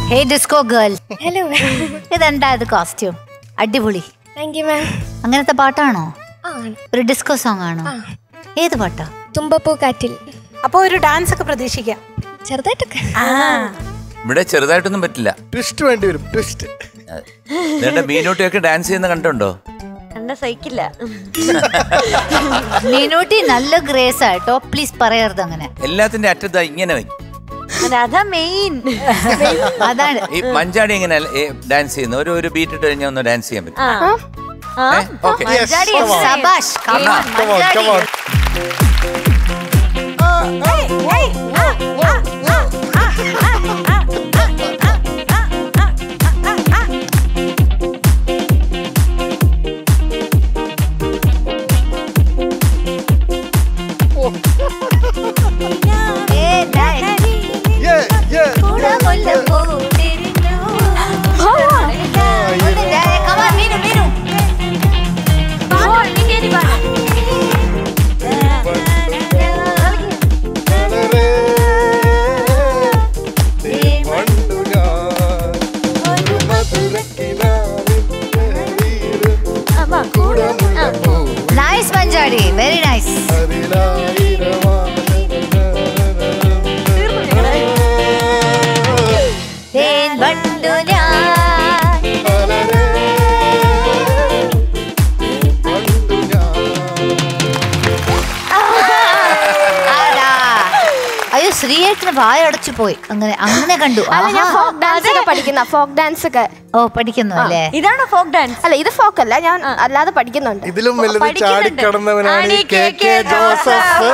ഹേ disco girl hello ഇതെന്താ ഇത് costume അടിപൊളി താങ്ക് യു മാം അങ്ങനത്തെ പാട്ടാണോ ആ ഒരു ഡിസ്കോ സോങ് ആണോ ഏത് പാട്ടാ തുമ്പപ്പൂ കാറ്റിൽ അപ്പൊ ഒരു ഡാൻസ് ഒക്കെ പ്രതീക്ഷിക്കാം ചെറുതായിട്ടൊക്കെ ഇവിടെ ചെറുതായിട്ടൊന്നും പറ്റില്ല ട്വിസ്റ്റ് വേണ്ടി വരും ട്വിസ്റ്റ് നിങ്ങളുടെ മീനൂട്ടിയൊക്കെ ഡാൻസ് ചെയ്യുന്ന കണ്ടുണ്ടോ കണ്ട സഹിക്കില്ല മീനൂട്ടി നല്ല ഗ്രേസ് ആയിട്ടോ പ്ലീസ് പറയരുത് അങ്ങനെ എല്ലാത്തിന്റെ അറ്റത്ത് ഇങ്ങനെ വയ്ക്കും അതാ മെയിൻ അതാണ് ഈ മഞ്ചാടി എങ്ങനെ ഡാൻസ് ചെയ്യുന്നു ഒരു ഒരു ബീറ്റ് ഇട്ട് കഴിഞ്ഞാൽ ഒന്ന് ഡാൻസ് ചെയ്യാൻ പറ്റും ഓക്കെ മഞ്ചാടി സബാഷ് come on, Come on, come on. Eh, nice. Yeah, yeah. കുടമുല്ലപ്പൂ തിരിഞ്ഞു. ഒന്ന് dance. Come on, Meenu, Meenu. പണ്ടു ഞാൻ ഒരു മധുരക്കിനാവിൻ ലഹരിയിലും കുടമുല്ലപ്പൂ നൈസ് മഞ്ചാടി വെരി നൈസ് തേൻ വണ്ടു ഞാൻ ആടാ. അയ്യോ ശ്രീയേട്ടന് വായ അടച്ചു പോയി അങ്ങനെ അങ്ങനെ കണ്ടു അല്ല ഞാൻ ആഹാ. ഫോക്ക് ഡാൻസ് ഒക്കെ പഠിക്കുന്ന ഫോക്ക് ഡാൻസ് ഒക്കെ ഓ പഠിക്കുന്നു അല്ലേ ഇതാണോ ഫോക്ക് ഡാൻസ് അല്ല ഇത് ഫോക്ക് അല്ല ഞാൻ അല്ലാതെ പഠിക്കുന്നുണ്ട് ഇതിലും വലുത് പഠിക്കുന്നുണ്ട്. ചാടിക്കടന്നവനാണ് ആണ് ഈ ഈ കെ കെ ജോസഫ്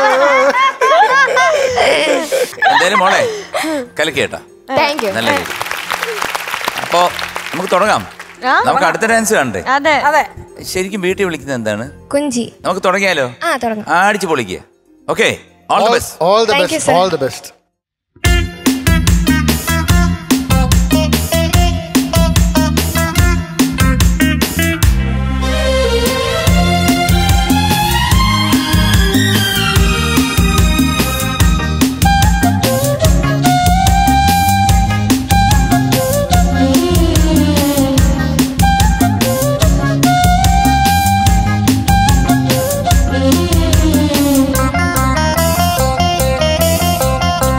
എന്തായാലും മോളെ കലക്കേട്ടാ താങ്ക് യു നല്ല കാര്യം അപ്പോ നമുക്ക് തുടങ്ങാം ആ, നമുക്ക് അടുത്ത ഡാൻസ് കാണണ്ടേ അതെ അതെ ശരിക്കും വീട്ടിൽ വിളിക്കുന്നത് എന്താണ് കുഞ്ചി നമുക്ക് തുടങ്ങിയാലോ ആ തുടങ്ങാം ആ, അടിച്ച് പൊളിക്കുക okay all the best all the Thank you, best sir. All the best ആ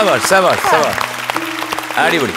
സവാഷ് സവാഷ് സവാഷ് അടിപൊളി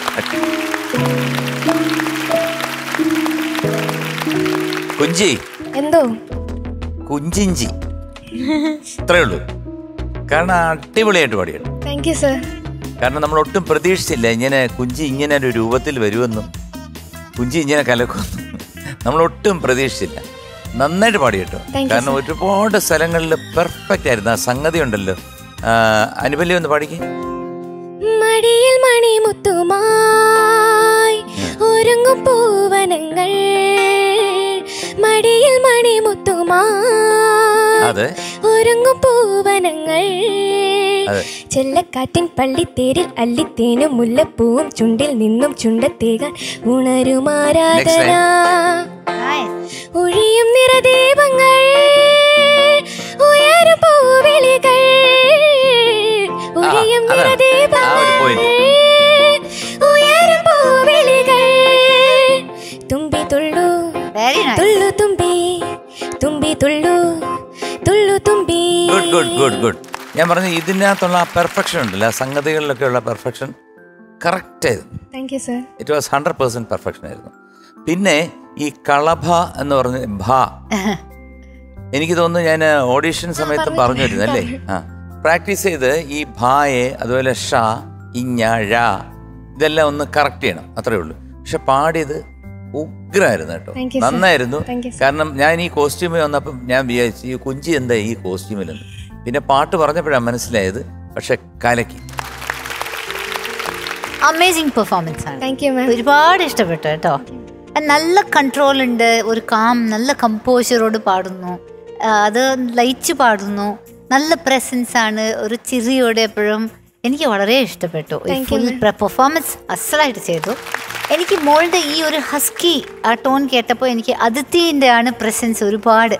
കുഞ്ചി എന്തോ കുഞ്ചിഞ്ചി അത്രേ ഉള്ളൂ കാരണം അടിപൊളിയായിട്ട് പാടിയാണ് താങ്ക് യു സർ കാരണം നമ്മൾ ഒട്ടും പ്രതീക്ഷിച്ചില്ല ഇങ്ങനെ കുഞ്ചി ഇങ്ങനെ ഒരു രൂപത്തിൽ വരുമെന്നും കുഞ്ചി ഇങ്ങനെ കലക്കുമെന്നും നമ്മൾ ഒട്ടും പ്രതീക്ഷിച്ചില്ല നന്നായിട്ട് പാടി കേട്ടോ Thank you, കാരണം ഒരുപാട് സ്ഥലങ്ങളിൽ പെർഫെക്റ്റ് ആയിരുന്നു ആ സംഗതി ഉണ്ടല്ലോ ആ, അനുപല്ലി ഒന്ന് പാടിക്കേ മടിയിൽ മണിമുത്തുമായി ഒരുങ്ങും പൂവനങ്ങൾ മടിയിൽ മണിമുത്തുമായി അതെ ഒരുങ്ങും പൂവനങ്ങൾ അതെ. ചെല്ലക്കാറ്റിൻ പള്ളിത്തേരിൽ അല്ലിത്തേനും മുല്ലപ്പൂവും ചുണ്ടിൽ നിന്നും ചുണ്ടത്തേകാൻ ഉണരുമാരാധന ഒഴിയും നിറദീപങ്ങൾ ഉയരും പൂവിളികൾ ഒഴിയും അതാണ്. ആ ഒരു നിറദീപങ്ങൾ point. ഉയരും പൂവിളികൾ തുമ്പി തുള്ളു വെരി നൈസ് തുള്ളു തുമ്പി തുമ്പി തുള്ളു തുള്ളു തുമ്പി ഗുഡ് ഗുഡ് ഗുഡ് ഗുഡ് ഞാൻ പറഞ്ഞു ഇതിനകത്തുള്ള ആ പെർഫെക്ഷൻ ഉണ്ടല്ലോ ആ സംഗതികളിലൊക്കെ ഉള്ള പെർഫെക്ഷൻ കറക്റ്റ് ആയിരുന്നു thank you sir it was hundred percent perfection ആയിരുന്നു പിന്നെ ഈ കളഭ എന്ന് പറഞ്ഞ ഭ എനിക്ക് തോന്നുന്നു ഞാൻ ഓഡീഷൻ സമയത്ത് പറഞ്ഞിരുന്നു അല്ലേ ആ പ്രാക്ടീസ് ചെയ്ത് ഈ ഭായെ അതുപോലെ ഷ ഇഞ്ഞ ഴ ഇതെല്ലാം ഒന്ന് കറക്റ്റ് ചെയ്യണം അത്രേ ഉള്ളൂ പക്ഷെ പാടിയത് ഉഗ്രായിരുന്നു കേട്ടോ Thank you, sir. നന്നായിരുന്നു Thank you, sir. കാരണം ഞാൻ ഈ കോസ്റ്റ്യൂമിൽ വന്നപ്പം ഞാൻ വിചാരിച്ചു ഈ കുഞ്ചി എന്താ ഈ കോസ്റ്റ്യൂമിലെന്ന് പിന്നെ പാട്ട് പറഞ്ഞപ്പോഴാണ് മനസ്സിലായത് പക്ഷെ കലക്കി അമേസിംഗ് പെർഫോമൻസ് ആണ് താങ്ക് യു മാം ഒരുപാട് ഇഷ്ടപ്പെട്ടു കേട്ടോ നല്ല കൺട്രോൾ ഉണ്ട് ഒരു കാം നല്ല കമ്പോഷറോട് പാടുന്നു ആ, അത് ലയിച്ച് പാടുന്നു നല്ല പ്രസൻസ് ആണ് ഒരു ചിരിയോടെ എപ്പോഴും എനിക്ക് വളരെ ഇഷ്ടപ്പെട്ടു Thank you, ഫുൾ പെർഫോമൻസ് അസലായിട്ട് ചെയ്തു എനിക്ക് മോളുടെ ഈ ഒരു ഹസ്കി ആ ടോൺ കേട്ടപ്പോൾ എനിക്ക് അതിഥിൻ്റെ ആണ് പ്രസൻസ് ഒരുപാട്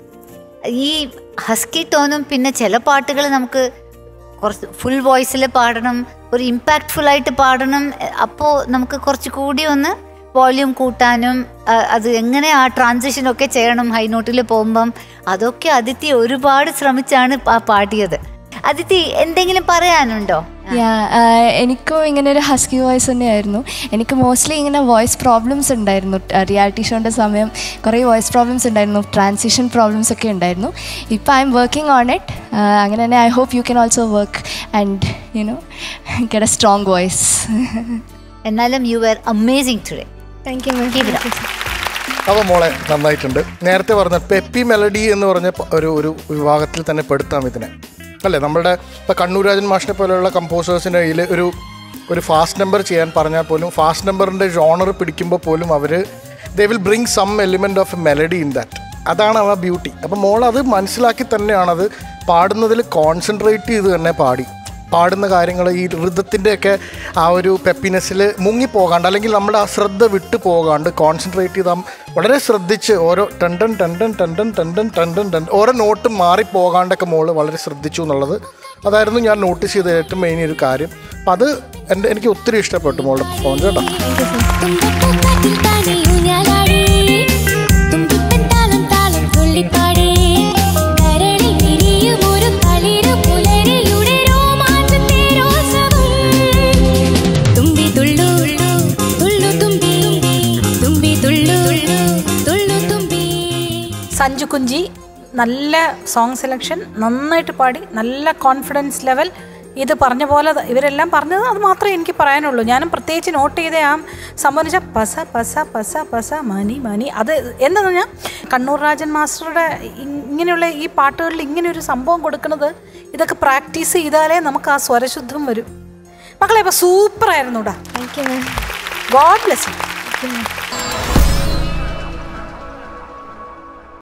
ഈ ഹസ്കി ടോണും പിന്നെ ചില പാട്ടുകൾ നമുക്ക് കുറച്ച് ഫുൾ വോയിസിൽ പാടണം ഒരു ഇമ്പാക്റ്റ്ഫുൾ ആയിട്ട് പാടണം അപ്പോൾ നമുക്ക് കുറച്ച് കൂടി ഒന്ന് വോള്യൂം കൂട്ടാനും ആ, അത് എങ്ങനെ ആ ട്രാൻസിഷൻ ഒക്കെ ചെയ്യണം ഹൈ നോട്ടിൽ പോകുമ്പം അതൊക്കെ അതിഥി ഒരുപാട് ശ്രമിച്ചാണ് ആ പാടിയത് അതിഥി എന്തെങ്കിലും പറയാനുണ്ടോ യാ എനിക്കും ഇങ്ങനെ ഒരു ഹസ്കി വോയിസ് തന്നെയായിരുന്നു എനിക്ക് മോസ്റ്റ്ലി ഇങ്ങനെ വോയിസ് പ്രോബ്ലംസ് ഉണ്ടായിരുന്നു റിയാലിറ്റി ഷോൻ്റെ സമയം കുറേ വോയിസ് പ്രോബ്ലംസ് ഉണ്ടായിരുന്നു ട്രാൻസിഷൻ പ്രോബ്ലംസ് ഒക്കെ ഉണ്ടായിരുന്നു ഇപ്പോൾ I am working on it അങ്ങനെ തന്നെ I hope you can also work and you know get a strong voice എന്നാലും you are amazing today thank you ma'am Keep it up. അപ്പോൾ മോളെ നന്നായിട്ടുണ്ട് നേരത്തെ പറഞ്ഞ പെപ്പി മെലഡി എന്ന് പറഞ്ഞ പ- ഒരു ഒരു വിഭാഗത്തിൽ തന്നെ പെടുത്താം ഇതിനെ അല്ലേ നമ്മുടെ ഇപ്പോൾ കണ്ണൂരാജൻ മാഷിനെ പോലെയുള്ള കമ്പോസേഴ്സിൻ്റെ കയ്യിൽ ഒരു ഒരു ഫാസ്റ്റ് നമ്പർ ചെയ്യാൻ പറഞ്ഞാൽ പോലും ഫാസ്റ്റ് നമ്പറിൻ്റെ ജോണർ പിടിക്കുമ്പോൾ പോലും അവർ they will bring some element of a melody in that അതാണ് ആ ബ്യൂട്ടി അപ്പോൾ മോൾ അത് മനസ്സിലാക്കി തന്നെയാണത് പാടുന്നതിൽ കോൺസെൻട്രേറ്റ് ചെയ്ത് തന്നെ പാടി പാടുന്ന കാര്യങ്ങൾ ഈ ഋതത്തിൻ്റെയൊക്കെ ആ ഒരു പെപ്പിനെസ്സിൽ മുങ്ങിപ്പോകാണ്ട് അല്ലെങ്കിൽ നമ്മുടെ ആ ശ്രദ്ധ വിട്ടു പോകാണ്ട് കോൺസെൻട്രേറ്റ് ചെയ്താൽ വളരെ ശ്രദ്ധിച്ച് ഓരോ ടണ്ടൻ ടണ്ടൻ ടണ്ടൻ ടണ്ടൻ ടണ്ടൻ ടൺ ഓരോ നോട്ടും മാറിപ്പോകാണ്ടൊക്കെ മോള് വളരെ ശ്രദ്ധിച്ചു എന്നുള്ളത് അതായിരുന്നു ഞാൻ നോട്ടീസ് ചെയ്ത ഏറ്റവും മെയിൻ ഒരു കാര്യം അപ്പം അത് എൻ്റെ എനിക്ക് ഒത്തിരി ഇഷ്ടപ്പെട്ടു മോളുടെ പെർഫോമൻസ് കേട്ടോ തുമ്പപ്പൂക്കാറ്റിൽ താനേ ഊഞ്ഞാലാടി. തുമ്പിപ്പൻ താളം താളം തുള്ളിപ്പാടി. കരളിൽ വിരിയും ഒരു തളിരു പുലരിയുടെ രോമാഞ്ചത്തേരോത്സവം. തുമ്പി തുള്ളു, തുള്ളു തുമ്പി, തുമ്പി തുള്ളു, തുള്ളു തുമ്പി. സഞ്ജു കുഞ്ചി നല്ല സോങ് സെലക്ഷൻ നന്നായിട്ട് പാടി നല്ല കോൺഫിഡൻസ് ലെവൽ ഇത് പറഞ്ഞ പോലെ ത- ഇവരെല്ലാം പറഞ്ഞത് അത് മാത്രമേ എനിക്ക് പറയാനുള്ളൂ ഞാനും പ്രത്യേകിച്ച് നോട്ട് ചെയ്ത ആ സംഭവം വെച്ചാൽ പസ പസ പസ പസ മനി മനി അത് എന്താണെന്ന് പറഞ്ഞാൽ കണ്ണൂർ രാജൻ മാസ്റ്ററുടെ ഇ- ഇങ്ങനെയുള്ള ഈ പാട്ടുകളിൽ ഇങ്ങനെ ഒരു സംഭവം കൊടുക്കുന്നത് ഇതൊക്കെ പ്രാക്ടീസ് ചെയ്താലേ നമുക്ക് ആ സ്വരശുദ്ധം വരും മക്കളെ ഇപ്പം സൂപ്പറായിരുന്നു കേട്ടോ Thank you, ma'am. God bless